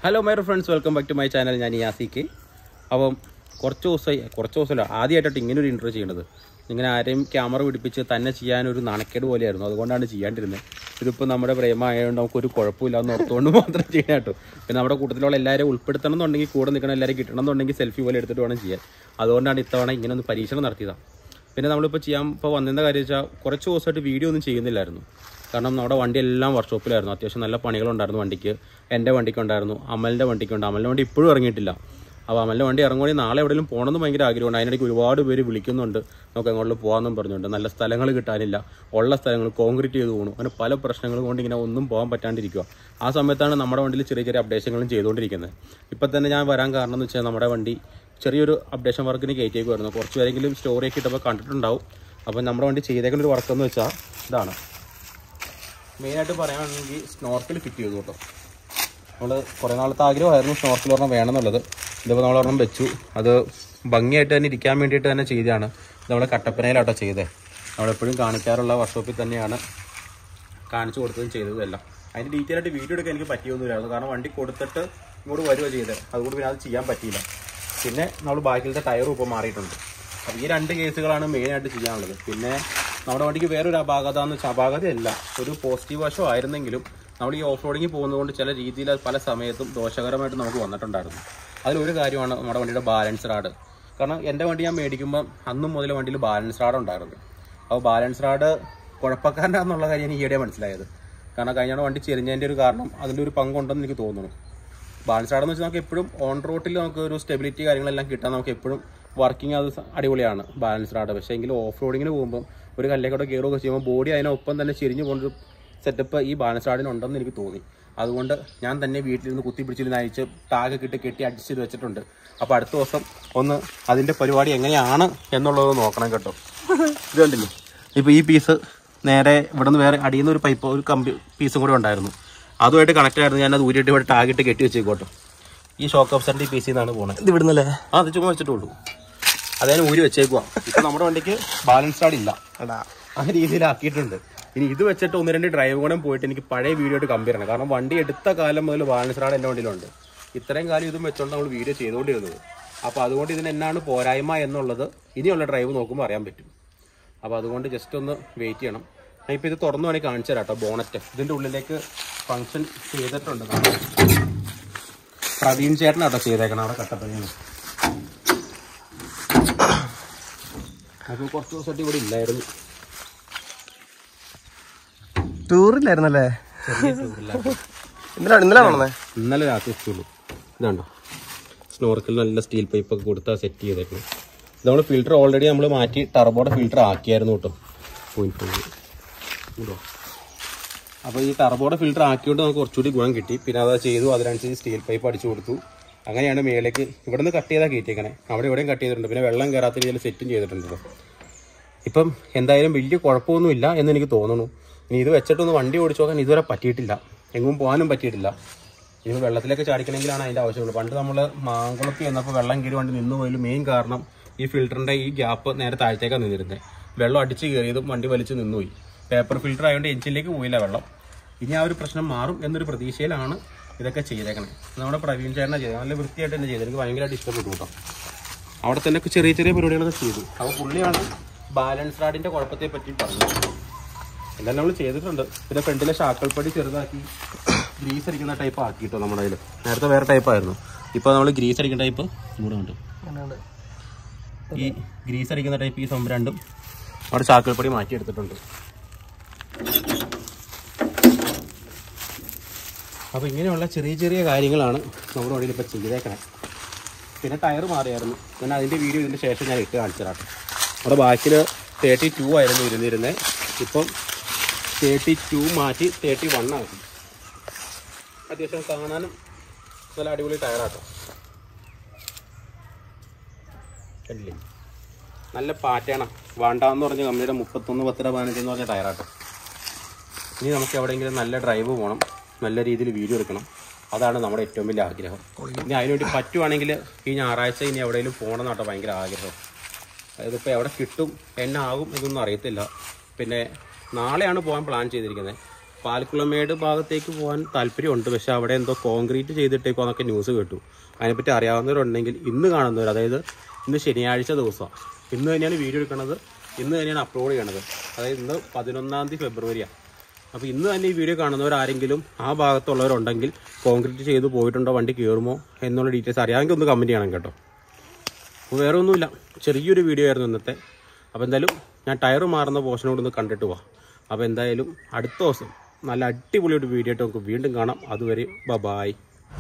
Hello my friends welcome back to my channel ഞാൻ യാസിക്ക് അപ്പം കുറച്ച് ദിവസമായി കുറച്ച് ദിവസമല്ല ആദ്യമായിട്ടാണ് ഇങ്ങനെ ഒരു ഇൻട്രോ ചെയ്യണത് ഇങ്ങനെ ആരെയും ക്യാമറ പിടിപ്പിച്ച് തന്നെ ചെയ്യാനൊരു നാണക്കേട് പോലെയായിരുന്നു അതുകൊണ്ടാണ് ചെയ്യാണ്ടിരുന്നത് ഇതിപ്പോൾ നമ്മുടെ പ്രേമമായതുകൊണ്ട് നമുക്കൊരു കുഴപ്പമില്ല എന്ന് ഓർത്തുകൊണ്ട് മാത്രം ചെയ്യാൻ കേട്ടോ പിന്നെ നമ്മുടെ കൂട്ടത്തിലുള്ള എല്ലാവരെയും ഉൾപ്പെടുത്തണം എന്നുണ്ടെങ്കിൽ കൂടെ നിൽക്കണം എല്ലാവരും കിട്ടണം എന്നുണ്ടെങ്കിൽ സെൽഫി പോലെ എടുത്തിട്ട് വേണം ചെയ്യാൻ അതുകൊണ്ടാണ് ഇത്തവണ ഇങ്ങനെ ഒന്ന് പരീക്ഷണം നടത്തിയതാണ് പിന്നെ നമ്മളിപ്പോൾ ചെയ്യാൻ ഇപ്പോൾ വന്നിരുന്ന കാര്യം വെച്ചാൽ കുറച്ച് ദിവസമായിട്ട് വീഡിയോ ഒന്നും ചെയ്യുന്നില്ലായിരുന്നു കാരണം നമ്മുടെ വണ്ടി എല്ലാം വർക്ക്ഷോപ്പിലായിരുന്നു അത്യാവശ്യം നല്ല പണികളുണ്ടായിരുന്നു വണ്ടിക്ക് എൻ്റെ വണ്ടിക്കുണ്ടായിരുന്നു അമലിൻ്റെ വണ്ടിക്കുണ്ട് അമലിൻ്റെ വണ്ടി ഇപ്പോഴും ഇറങ്ങിയിട്ടില്ല അപ്പോൾ അമലിൻ്റെ വണ്ടി ഇറങ്ങുകയാണെങ്കിൽ നാളെ എവിടെയെങ്കിലും പോകണമെന്ന് ഭയങ്കര ആഗ്രഹമുണ്ട് അതിനിടയ്ക്ക് ഒരുപാട് പേര് വിളിക്കുന്നുണ്ട് നമുക്ക് എങ്ങോട്ടും പോകാമെന്നും പറഞ്ഞുകൊണ്ട് നല്ല സ്ഥലങ്ങൾ കിട്ടാനില്ല ഉള്ള സ്ഥലങ്ങൾ കോൺക്രീറ്റ് ചെയ്ത് പോകണം അങ്ങനെ പല പ്രശ്നങ്ങളും കൊണ്ട് ഇങ്ങനെ ഒന്നും പോകാൻ പറ്റാണ്ടിരിക്കുക ആ സമയത്താണ് നമ്മുടെ വണ്ടിയിൽ ചെറിയ ചെറിയ അപ്ഡേഷനുകളും ചെയ്തുകൊണ്ടിരിക്കുന്നത് ഇപ്പം തന്നെ ഞാൻ വരാൻ കാരണം എന്ന് വെച്ചാൽ നമ്മുടെ വണ്ടി ചെറിയൊരു അപ്ഡേഷൻ വർക്കിന് കയറ്റിയേക്കുമായിരുന്നു കുറച്ച് പേരെങ്കിലും സ്റ്റോറിയൊക്കെ ഇട്ടപ്പോൾ കണ്ടിട്ടുണ്ടാവും അപ്പോൾ നമ്മുടെ വണ്ടി ചെയ്തേക്കുന്ന ഒരു വർക്ക് എന്ന് വെച്ചാൽ ഇതാണ് മെയിനായിട്ട് പറയുകയാണെങ്കിൽ സ്നോർക്കിൽ ഫിറ്റ് ചെയ്തു കേട്ടോ നമ്മൾ കുറേ നാളത്തെ ആഗ്രഹമായിരുന്നു സ്നോർക്കിൽ ഒരെണ്ണം വേണമെന്നുള്ളത് ഇതിപ്പോൾ നമ്മൾ ഒരെണ്ണം വെച്ചു അത് ഭംഗിയായിട്ട് തന്നെ ഇരിക്കാൻ വേണ്ടിയിട്ട് തന്നെ ചെയ്തതാണ് ഇത് നമ്മൾ കട്ടപ്പനയിലാട്ടോ ചെയ്തത് നമ്മളെപ്പോഴും കാണിക്കാറുള്ള വർക്ക്ഷോപ്പിൽ തന്നെയാണ് കാണിച്ചു കൊടുത്തതും ചെയ്തതും എല്ലാം അതിന് ഡീറ്റെയിൽ ആയിട്ട് വീഡിയോ എടുക്കാൻ എനിക്ക് പറ്റിയൊന്നുമില്ലായിരുന്നു കാരണം വണ്ടി കൊടുത്തിട്ട് ഇങ്ങോട്ട് വരുക ചെയ്തത് അതുകൊണ്ട് പിന്നെ അത് ചെയ്യാൻ പറ്റിയില്ല പിന്നെ നമ്മൾ ബാക്കിലത്തെ ടയറും ഇപ്പോൾ മാറിയിട്ടുണ്ട് അപ്പോൾ ഈ രണ്ട് കേസുകളാണ് മെയിനായിട്ട് ചെയ്യാനുള്ളത് പിന്നെ നമ്മുടെ വണ്ടിക്ക് വേറൊരു അപാകത എന്ന് വെച്ചാൽ അപാകതയല്ല ഒരു പോസിറ്റീവ് വശം ആയിരുന്നെങ്കിലും നമ്മൾ ഈ ഓഫ് റോഡിങ് പോകുന്നതുകൊണ്ട് ചില രീതിയിൽ അത് പല സമയത്തും ദോഷകരമായിട്ട് നമുക്ക് വന്നിട്ടുണ്ടായിരുന്നു അതിലൊരു കാര്യമാണ് നമ്മുടെ വണ്ടിയുടെ ബാലൻസ് റാഡ് കാരണം എൻ്റെ വണ്ടി ഞാൻ മേടിക്കുമ്പോൾ അന്നും മുതൽ വണ്ടിയിൽ ബാലൻസ് റാഡ് ഉണ്ടായിരുന്നു അപ്പോൾ ബാലൻസ് റാഡ് കുഴപ്പക്കാരനാന്നുള്ള കാര്യം എനിക്ക് ഈയിടെ മനസ്സിലായത് കാരണം കഴിഞ്ഞ വണ്ടി ചെരിഞ്ഞതിൻ്റെ ഒരു കാരണം അതിൻ്റെ ഒരു പങ്കുണ്ടെന്ന് എനിക്ക് തോന്നുന്നു ബാലൻസ് റാഡ് എന്ന് വെച്ചാൽ നമുക്ക് എപ്പോഴും ഓൺ റോട്ടിൽ നമുക്ക് ഒരു സ്റ്റെബിലിറ്റി കാര്യങ്ങളെല്ലാം കിട്ടാൻ നമുക്ക് എപ്പോഴും വർക്കിംഗ് അത് സ- അടിപൊളിയാണ് ബാലൻസ് റാഡ് പക്ഷേ എങ്കിൽ ഓഫ് റോഡിങ്ങിന് പോകുമ്പോൾ ഒരു കല്ലേക്കൂടെ കയറുകയൊക്കെ ചെയ്യുമ്പോൾ ബോഡി അതിനൊപ്പം തന്നെ ചെരിഞ്ഞു പോകുന്നൊരു സെറ്റപ്പ് ഈ ബാലൻസ് റാഡിന് ഉണ്ടെന്ന് എനിക്ക് തോന്നി അതുകൊണ്ട് ഞാൻ തന്നെ വീട്ടിലിരുന്ന് കുത്തി പിടിച്ചിരുന്ന് അയച്ച് ടാഗ് കിട്ടി കെട്ടി അഡ്ജസ്റ്റ് ചെയ്ത് വെച്ചിട്ടുണ്ട് അപ്പോൾ അടുത്ത ദിവസം ഒന്ന് അതിൻ്റെ പരിപാടി എങ്ങനെയാണ് എന്നുള്ളത് നോക്കണം കേട്ടോ ഇത് കണ്ടില്ലേ ഇപ്പോൾ ഈ പീസ് നേരെ ഇവിടെ നിന്ന് വേറെ അടിയിൽ നിന്ന് ഒരു പൈപ്പ് ഒരു കമ്പി പീസും കൂടെ ഉണ്ടായിരുന്നു അതുമായിട്ട് കണക്ട് ആയിരുന്നു ഞാൻ അത് ഊരിയിട്ട് ഇവിടെ ടാഗിട്ട് കെട്ടി വെച്ചേക്കോട്ടോ ഈ ഷോക്ക് ഓപ്സറിൻ്റെ ഈ പീസിൽ നിന്നാണ് പോണത് ഇത് ഇവിടുന്നല്ലേ ആ അത് ചുമ്മാ വെച്ചിട്ടുള്ളൂ അതേ ഊരി വെച്ചേക്കുവാ ഇപ്പൊ നമ്മുടെ വണ്ടിക്ക് ബാലൻസ് കാർഡ് ഇല്ല എടാ ആ രീതിയിലാക്കിയിട്ടുണ്ട് ഇനി ഇത് വെച്ചിട്ട് ഒന്ന് രണ്ട് ഡ്രൈവ് കൂടെ പോയിട്ട് എനിക്ക് പഴയ വീഡിയോ ആയിട്ട് കമ്പയർ ചെയ്യണം കാരണം വണ്ടി എടുത്ത കാലം മുതൽ ബാലൻസ് കാർഡ് എൻ്റെ വണ്ടിയിലുണ്ട് ഇത്രയും കാലം ഇതും വെച്ചോണ്ട് നമ്മൾ വീഡിയോ ചെയ്തുകൊണ്ടിരുന്നത് അപ്പോൾ അതുകൊണ്ട് ഇതിന് എന്നാണ് പോരായ്മ എന്നുള്ളത് ഇനിയുള്ള ഡ്രൈവ് നോക്കുമ്പോൾ അറിയാൻ പറ്റും അപ്പോൾ അതുകൊണ്ട് ജസ്റ്റ് ഒന്ന് വെയിറ്റ് ചെയ്യണം ഞാൻ ഇപ്പോൾ ഇത് തുറന്നു വേണമെങ്കിൽ കാണിച്ചു തരാം കേട്ടോ ബോണറ്റ് ഇതിൻ്റെ ഉള്ളിലേക്ക് ഫങ്ഷൻ ചെയ്തിട്ടുണ്ട് നമ്മൾ. പ്രവീൺ ചേട്ടനാട്ടോ ചെയ്തേക്കണം അവിടെ കട്ടപ്പനയിൽ അത് കുറച്ച് ദിവസമായിട്ട് ഇവിടെ ഇല്ലായിരുന്നു ടൂറില്ലായിരുന്നല്ലേ ചെറിയ ടൂറില്ലായിരുന്നു. ഇന്നലെ ഇന്നലെ വന്നേ ഇന്നലെ രാത്രി എത്തിയുള്ളൂ ഇതാണ്ടോ സ്നോർക്കിൽ നല്ല സ്റ്റീൽ പൈപ്പ് ഒക്കെ കൊടുത്താ സെറ്റ് ചെയ്തേക്കുന്നു ഇത് നമ്മൾ ഫിൽറ്റർ ഓൾറെഡി നമ്മൾ മാറ്റി ടർബോയുടെ ഫിൽറ്റർ ആക്കിയായിരുന്നു കേട്ടോ പോയിന്റ് അപ്പോൾ ഈ ടർബോയുടെ ഫിൽറ്റർ ആക്കിയോണ്ട് നമുക്ക് കുറച്ചുകൂടി ഗുണം കിട്ടി പിന്നെ അത് ചെയ്തു അതിനനുസരിച്ച് സ്റ്റീൽ പൈപ്പ് അടിച്ചു കൊടുത്തു അങ്ങനെയാണ് മേലേക്ക് ഇവിടെ നിന്ന് കട്ട് ചെയ്താൽ കയറ്റിയേക്കണേ അവിടെ ഇവിടെയും കട്ട് ചെയ്തിട്ടുണ്ട് പിന്നെ വെള്ളം കയറാത്ത രീതിയിൽ സെറ്റും ചെയ്തിട്ടുണ്ട് കേട്ടോ ഇപ്പം എന്തായാലും വലിയ കുഴപ്പമൊന്നുമില്ല എന്ന് എനിക്ക് തോന്നുന്നു ഇനി ഇത് വെച്ചിട്ടൊന്ന് വണ്ടി ഓടിച്ചു നോക്കാൻ ഇതുവരെ പറ്റിയിട്ടില്ല എങ്ങും പോകാനും പറ്റിയിട്ടില്ല ഇനി വെള്ളത്തിലേക്ക് ചാടിക്കണമെങ്കിലാണ് അതിൻ്റെ ആവശ്യമുള്ളൂ പണ്ട് നമ്മൾ മാങ്കുളത്ത് ചെന്നപ്പോൾ വെള്ളം കയറി വണ്ടി നിന്ന് പോയാലും മെയിൻ കാരണം ഈ ഫിൽറ്ററിൻ്റെ ഈ ഗ്യാപ്പ് നേരെ താഴത്തേക്കാണ് നിന്നിരുന്നത് വെള്ളം അടിച്ച് കയറിയതും വണ്ടി വലിച്ച് നിന്നുപോയി പേപ്പർ ഫിൽറ്റർ ആയതുകൊണ്ട് എഞ്ചിനിലേക്ക് പോയില്ല വെള്ളം ഇനി ആ ഒരു പ്രശ്നം മാറും എന്നൊരു പ്രതീക്ഷയിലാണ് ഇതൊക്കെ ചെയ്തേക്കണേ നമ്മുടെ പ്രവീൺ ചേട്ടനാണ് ചെയ്തത് നല്ല വൃത്തിയായിട്ട് തന്നെ ചെയ്തത് എനിക്ക് ഭയങ്കരമായിട്ട് ഇഷ്ടപ്പെട്ടു കേട്ടോ അവിടെ തന്നെ ഒക്കെ ചെറിയ ചെറിയ പരിപാടികളൊക്കെ ചെയ്തു അപ്പോൾ പുള്ളിയാണ് ബാലൻസ് റാഡിന്റെ കുഴപ്പത്തെ പറ്റി പറഞ്ഞത് എല്ലാം നമ്മൾ ചെയ്തിട്ടുണ്ട് പിന്നെ ഫ്രണ്ടിലെ ഷാക്കൾപ്പടി ചെറുതാക്കി ഗ്രീസ് അടിക്കുന്ന ടൈപ്പ് ആക്കിയിട്ടോ നമ്മുടെ കയ്യിൽ നേരത്തെ വേറെ ടൈപ്പ് ആയിരുന്നു ഇപ്പോൾ നമ്മൾ ഗ്രീസ് അടിക്കുന്ന ടൈപ്പ് ഇവിടെ ഉണ്ട് ഈ ഗ്രീസ് അടിക്കുന്ന ടൈപ്പ് ഈ സംഭവം രണ്ടും അവിടെ ചാക്കൾപ്പടി മാറ്റിയെടുത്തിട്ടുണ്ട് അപ്പോൾ ഇങ്ങനെയുള്ള ചെറിയ ചെറിയ കാര്യങ്ങളാണ് നമ്മുടെ വണ്ടിയിൽ ഇപ്പോൾ ചെയ്തേക്കണേ പിന്നെ ടയർ മാറിയായിരുന്നു ഞാൻ അതിൻ്റെ വീഡിയോ ഇതിൻ്റെ ശേഷം ഞാൻ ഇട്ട് കാണിച്ചു തരാം അവിടെ ബാക്കിൽ തേർട്ടി ടു ആയിരുന്നു ഇരുന്നിരുന്നത് ഇപ്പം തേർട്ടി ടു മാറ്റി തേർട്ടി വൺ ആക്കി അത്യാവശ്യം കാണാനും നല്ല അടിപൊളി ടയറാട്ടോ കണ്ടില്ലേ നല്ല പാറ്റേണ വാണ്ടാന്ന് പറഞ്ഞ കമ്പനിയുടെ മുപ്പത്തൊന്ന് പത്തര പതിനഞ്ച് എന്ന് പറഞ്ഞ ടയറാട്ടോ ഇനി നമുക്ക് എവിടെയെങ്കിലും നല്ല ഡ്രൈവ് പോകണം നല്ല രീതിയിൽ വീഡിയോ എടുക്കണം അതാണ് നമ്മുടെ ഏറ്റവും വലിയ ആഗ്രഹം ഇനി അതിനുവേണ്ടി പറ്റുവാണെങ്കിൽ ഈ ഞായറാഴ്ച ഇനി എവിടെയെങ്കിലും പോകണം എന്നാട്ടോ ഭയങ്കര ആഗ്രഹം അതിപ്പോൾ എവിടെ കിട്ടും എന്നാകും ഇതൊന്നും അറിയത്തില്ല പിന്നെ നാളെയാണ് പോകാൻ പ്ലാൻ ചെയ്തിരിക്കുന്നത് പാൽക്കുളമേട് ഭാഗത്തേക്ക് പോകാൻ താല്പര്യമുണ്ട് പക്ഷെ അവിടെ എന്തോ കോൺക്രീറ്റ് ചെയ്തിട്ടേക്കോന്നൊക്കെ ന്യൂസ് കേട്ടു അതിനെപ്പറ്റി അറിയാവുന്നവരുണ്ടെങ്കിൽ ഇന്ന് കാണുന്നവർ അതായത് ഇന്ന് ശനിയാഴ്ച ദിവസമാണ് ഇന്ന് തന്നെയാണ് വീഡിയോ എടുക്കുന്നത് ഇന്ന് തന്നെയാണ് അപ്ലോഡ് ചെയ്യണത് അതായത് ഇന്ന് പതിനൊന്നാം തീയതി ഫെബ്രുവരിയാണ് അപ്പോൾ ഇന്ന് തന്നെ ഈ വീഡിയോ കാണുന്നവരാരെങ്കിലും ആ ഭാഗത്തുള്ളവരുണ്ടെങ്കിൽ കോൺക്രീറ്റ് ചെയ്ത് പോയിട്ടുണ്ടോ വണ്ടി കയറുമോ എന്നുള്ള ഡീറ്റെയിൽസ് അറിയാമെങ്കിൽ ഒന്ന് കമൻറ്റ് ചെയ്യണം കേട്ടോ അപ്പോൾ വേറെ ഒന്നുമില്ല ചെറിയൊരു വീഡിയോ ആയിരുന്നു ഇന്നത്തെ അപ്പോൾ എന്തായാലും ഞാൻ ടയർ മാറുന്ന പോർഷനോട് ഒന്ന് കണ്ടിട്ട് പോവാം അപ്പോൾ എന്തായാലും അടുത്ത ദിവസം നല്ല അടിപൊളി ഒരു വീഡിയോ ആയിട്ട് നമുക്ക് വീണ്ടും കാണാം അതുവരെ ബബായ്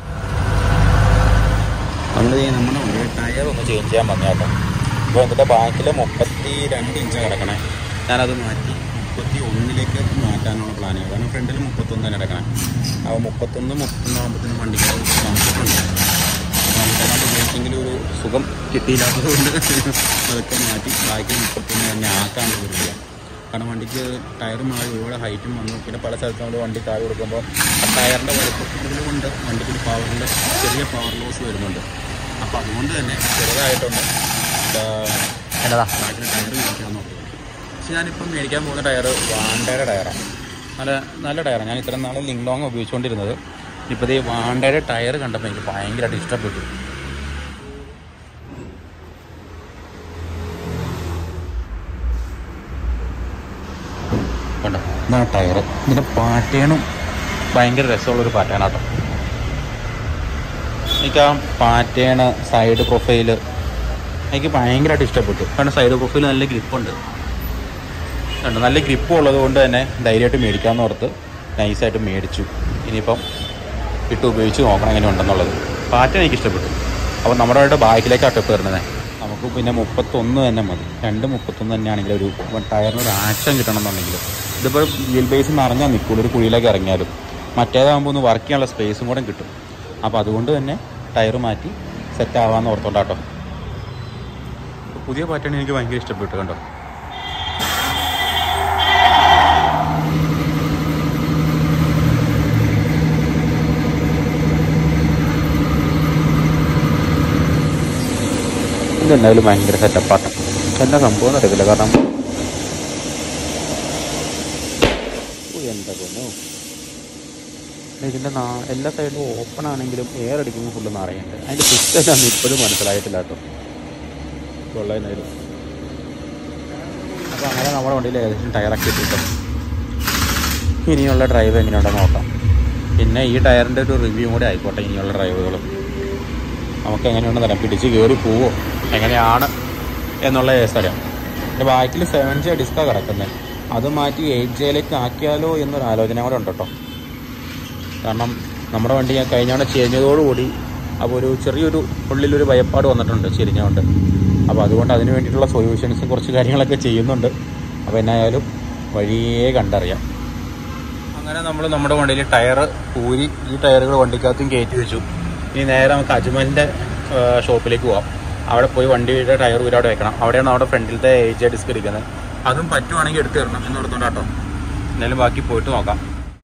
നമ്മൾ നമ്മുടെ ഒരു ടയർ ഒന്ന് ചേഞ്ച് ചെയ്യാൻ വന്നു കേട്ടോ അപ്പോൾ എന്നിട്ട് ബാക്കിൽ മുപ്പത്തി രണ്ട് ഇഞ്ച് കിടക്കണേ ഞാനത് മാറ്റി മുപ്പത്തി ഒന്നിലേക്ക് മാറ്റാനുള്ള പ്ലാനാണ് കാരണം ഫ്രണ്ടിൽ മുപ്പത്തൊന്ന് തന്നെ കിടക്കണം അപ്പോൾ മുപ്പത്തൊന്ന് മുപ്പത്തൊന്ന് ആകുമ്പോഴത്തേനും വണ്ടിക്ക് തണുത്തിട്ടുണ്ട് നമുക്കതിനകത്ത് ഉപയോഗിച്ചെങ്കിലും ഒരു സുഖം കിട്ടിയില്ലാത്തത് കൊണ്ട് അതൊക്കെ മാറ്റി ബാക്കി മുപ്പത്തൊന്ന് തന്നെ ആക്കാനുള്ള പരിപാടിയാണ് കാരണം വണ്ടിക്ക് ടയർ മാറി ഒരുപാട് ഹൈറ്റും വന്നു പിന്നെ പല സ്ഥലത്തും നമ്മൾ വണ്ടി താഴെ കൊടുക്കുമ്പോൾ ആ ടയറിൻ്റെ വലുപ്പം കൂടുതലുകൊണ്ട് വണ്ടിക്ക് പവറിൻ്റെ ചെറിയ പവർ ലോസ് വരുന്നുണ്ട് അപ്പോൾ അതുകൊണ്ട് തന്നെ ചെറുതായിട്ടൊന്ന് എന്നതാ ബാക്കിൽ ടയർ മേടിക്കാൻ നോക്കി പക്ഷെ ഞാനിപ്പം മേടിക്കാൻ പോകുന്ന ടയർ വാണ്ടയുടെ ടയറാണ് നല്ല നല്ല ടയറാണ് ഞാൻ ഇത്രയും നാൾ ലിങ് ലോങ് ഉപയോഗിച്ചുകൊണ്ടിരുന്നത് ഇപ്പോൾ ഈ വാണ്ടയുടെ ടയർ കണ്ടപ്പോൾ എനിക്ക് ഭയങ്കരമായിട്ട് ഇഷ്ടപ്പെട്ടു കണ്ടോ ഇതാണ് ടയർ ഇതിൻ്റെ പാറ്റേണും ഭയങ്കര രസമുള്ളൊരു പാറ്റേണാട്ടോ എനിക്ക് ആ പാറ്റേണ് സൈഡ് പ്രൊഫൈല് എനിക്ക് ഭയങ്കരമായിട്ട് ഇഷ്ടപ്പെട്ടു കാരണം സൈഡ് പ്രൊഫൈൽ നല്ല ഗ്രിപ്പുണ്ട് കണ്ടോ നല്ല ഗ്രിപ്പ് ഉള്ളത് കൊണ്ട് തന്നെ ധൈര്യമായിട്ട് മേടിക്കാമെന്ന് ഓർത്ത് നൈസായിട്ട് മേടിച്ചു ഇനിയിപ്പം ഇട്ട് ഉപയോഗിച്ച് നോക്കണം എങ്ങനെ ഉണ്ടെന്നുള്ളത് പാറ്റേൺ എനിക്ക് ഇഷ്ടപ്പെട്ടു അപ്പോൾ നമ്മുടെ അവിടെ ബാക്കിലേക്ക് അട്ടപ്പ് വരുന്നത് നമുക്ക് പിന്നെ മുപ്പത്തൊന്ന് തന്നെ മതി രണ്ട് മുപ്പത്തൊന്ന് തന്നെയാണെങ്കിൽ ഒരു ടയറിന് ഒരു ആക്ഷൻ കിട്ടണം എന്നുണ്ടെങ്കിൽ ഇതിപ്പോൾ വീൽ ബേസ് നിറഞ്ഞാൽ നിൽക്കുള്ളൂ ഒരു കുഴിയിലേക്ക് ഇറങ്ങിയാലും മറ്റേതാകുമ്പോൾ ഒന്ന് വർക്ക് ചെയ്യാനുള്ള സ്പേസും കൂടെ കിട്ടും അപ്പോൾ അതുകൊണ്ട് തന്നെ ടയർ മാറ്റി സെറ്റ് ആവാമെന്ന് ഓർത്തോണ്ടാട്ടോ പുതിയ പാറ്റേൺ എനിക്ക് ഭയങ്കര ഇഷ്ടപ്പെട്ടു കണ്ടോ ഇതെന്തായാലും ഭയങ്കര സെറ്റപ്പാണ് എന്താ സംഭവം എന്ന് അറിയത്തില്ല കാരണം ഓ, എന്താ പൊന്നോ ഇതിൻ്റെ നാ എല്ലാ സൈഡിലും ഓപ്പൺ ആണെങ്കിലും എയർ അടിക്കുമ്പോൾ ഫുള്ള് നിറയുന്നുണ്ട് അതിൻ്റെ സിസ്റ്റം എന്താണെന്ന് ഇപ്പോഴും മനസ്സിലായിട്ടില്ല കേട്ടോ കൊള്ളായിരുന്നു അപ്പോൾ അങ്ങനെ നമ്മുടെ വണ്ടിയിൽ ഏകദേശം ടയറൊക്കെ ഇട്ടിട്ടും ഇനിയുള്ള ഡ്രൈവ് എങ്ങനെയുണ്ടെന്ന് നോക്കാം പിന്നെ ഈ ടയറിൻ്റെ ഒരു റിവ്യൂ കൂടി ആയിക്കോട്ടെ ഇനിയുള്ള ഡ്രൈവുകളും നമുക്ക് എങ്ങനെയുണ്ടെന്ന് അറിയാം പിടിച്ച് കയറി പോവോ എങ്ങനെയാണ് എന്നുള്ള കേസറിയാം എൻ്റെ ബാക്കിൽ സെവൻ ജെ ഡിസ്കാണ് കിടക്കുന്നത് അത് മാറ്റി എയ്റ്റ് ജെയിലേക്ക് ആക്കിയാലോ എന്നൊരു ആലോചന കൂടെ ഉണ്ട് കേട്ടോ കാരണം നമ്മുടെ വണ്ടി ഞാൻ കഴിഞ്ഞ തവണ ചെരിഞ്ഞതോടുകൂടി അപ്പോൾ ഒരു ചെറിയൊരു ഉള്ളിലൊരു ഭയപ്പാട് വന്നിട്ടുണ്ട് ചെരിഞ്ഞുകൊണ്ട് അപ്പോൾ അതുകൊണ്ട് അതിന് വേണ്ടിയിട്ടുള്ള സൊല്യൂഷൻസ് കുറച്ച് കാര്യങ്ങളൊക്കെ ചെയ്യുന്നുണ്ട് അപ്പോൾ എന്നായാലും വഴിയേ കണ്ടറിയാം അങ്ങനെ നമ്മൾ നമ്മുടെ വണ്ടിയിൽ ടയർ ഊരി ഈ ടയറുകൾ വണ്ടിക്കകത്തും കയറ്റി വെച്ചു ഇനി നേരെ നമുക്ക് അജ്മലിൻ്റെ ഷോപ്പിലേക്ക് പോവാം അവിടെ പോയി വണ്ടിയുടെ ടയർ ഊരി അവിടെ വെക്കണം അവിടെയാണ് നമ്മുടെ ഫ്രണ്ടിലത്തെ ഏജ് ഡിസ്ക് ഇരിക്കുന്നത് അതും പറ്റുവാണെങ്കിൽ എടുത്തു തരണം എന്ന് ഓർത്തോണ്ടാട്ടോ എന്നാലും ബാക്കി പോയിട്ട് നോക്കാം